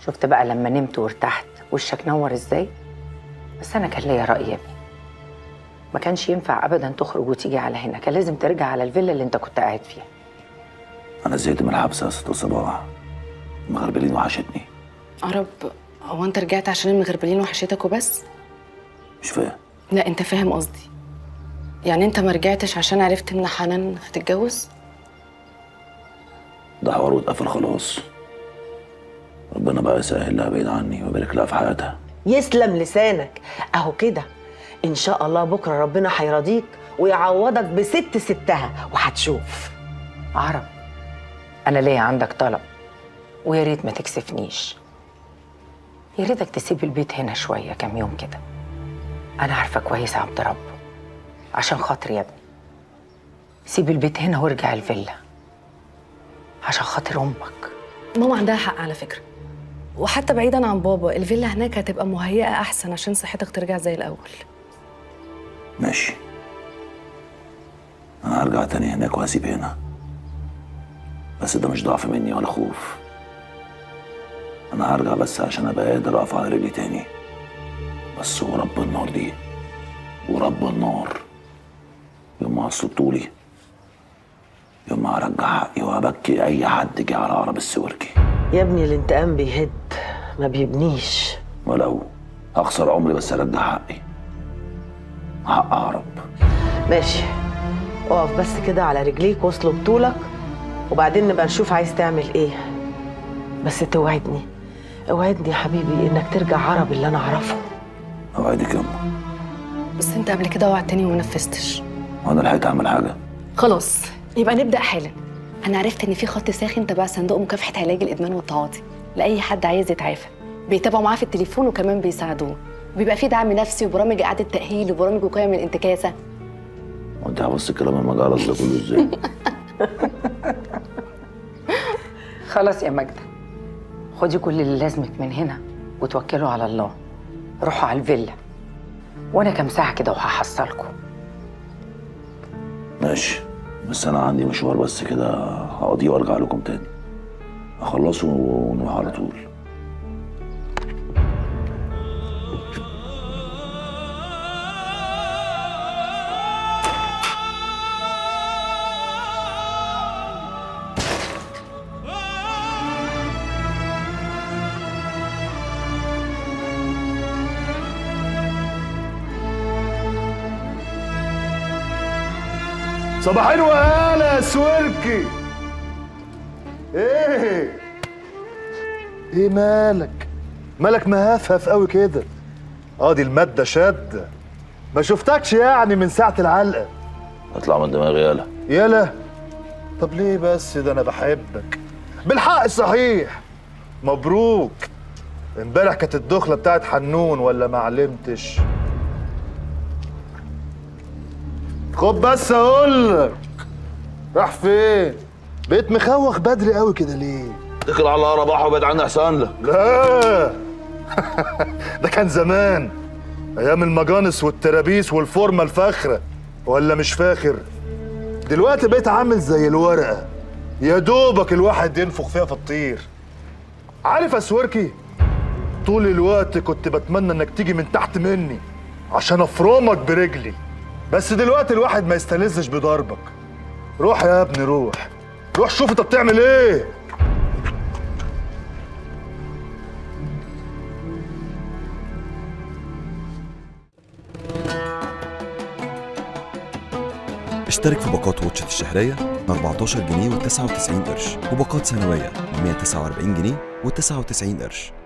شفت بقى لما نمت وارتحت وشك نور ازاي بس انا كان ليا راي يا ابني ما كانش ينفع ابدا تخرج وتيجي على هنا كان لازم ترجع على الفيلا اللي انت كنت قاعد فيها انا زهقت من الحبس يا ست صباح المغربلين وحشتني عرب هو انت رجعت عشان المغربلين وحشتك وبس مش فاهم لا انت فاهم قصدي يعني انت ما رجعتش عشان عرفت ان حنان هتتجوز ده حوار واتقفل خلاص ربنا بقى يسهل لها بعيد عني ويبارك لها في حياتها يسلم لسانك اهو كده ان شاء الله بكره ربنا هيرضيك ويعوضك بست ستها وهتشوف عرب انا ليا عندك طلب ويا ريت ما تكسفنيش يا ريتك تسيب البيت هنا شويه كام يوم كده انا عارفه كويس يا عبد رب عشان خاطري يا ابني سيب البيت هنا وارجع الفيلا عشان خاطر امك ماما عندها حق على فكره وحتى بعيدا عن بابا الفيلا هناك هتبقى مهيئه احسن عشان صحتك ترجع زي الاول ماشي انا هرجع تاني هناك وهسيب هنا بس ده مش ضعف مني ولا خوف انا هرجع بس عشان ابقى قادر اقف على رجلي تاني بس ورب النار دي ورب النار يوم ما هصلبتولي يوم ما هرجع حقي وهبكي اي حد جه على عرب السوركي يا ابني الانتقام بيهد ما بيبنيش ولو هخسر عمري بس ارجع حقي حق عرب ماشي اقف بس كده على رجليك واصلب طولك وبعدين نبقى نشوف عايز تعمل ايه بس توعدني اوعدني يا حبيبي انك ترجع عرب اللي انا اعرفه اوعدك يا امه بس انت قبل كده وعدتني وما نفذتش وانا لحقت اعمل حاجه خلاص يبقى نبدا حالا انا عرفت ان في خط ساخن تبع صندوق مكافحه علاج الادمان والتعاطي لاي حد عايز يتعافى بيتابعوا معاه في التليفون وكمان بيساعدوه وبيبقى في دعم نفسي وبرامج اعاده تاهيل وبرامج وقايه من الانتكاسه وانت حفظت الكلام المجعلص ده كله ازاي خلاص يا ماجدة خدي كل اللي لازمك من هنا وتوكلوا على الله روحوا على الفيلا وانا كام ساعة كده وهحصلكم ماشي بس انا عندي مشوار بس كده هقضيه وارجع لكم تاني اخلصه ونروح على طول صباحين وهلا يا سويركي ايه ايه مالك مالك مهفهف قوي كده اه دي الماده شاده ما شفتكش يعني من ساعه العلقه اطلع من دماغي يالا يلا طب ليه بس ده انا بحبك بالحق صحيح مبروك امبارح كانت الدخله بتاعت حنون ولا ما علمتش خد بس اقول لك راح فين بقيت مخوخ بدري قوي كده ليه اتكل على الله رباح وابعد عني احسن لك لا ده كان زمان ايام المجانس والترابيس والفورمه الفاخره ولا مش فاخر دلوقتي بقيت عامل زي الورقه يا دوبك الواحد ينفخ فيها في الطير عارف يا سويركي طول الوقت كنت بتمنى انك تيجي من تحت مني عشان افرمك برجلي بس دلوقتي الواحد ما يستلذش بضربك روح يا ابني روح روح شوف انت بتعمل ايه اشترك في باقات واتشت الشهرية ب 14 جنيه و99 قرش وباقات سنوية ب 149 جنيه و99 قرش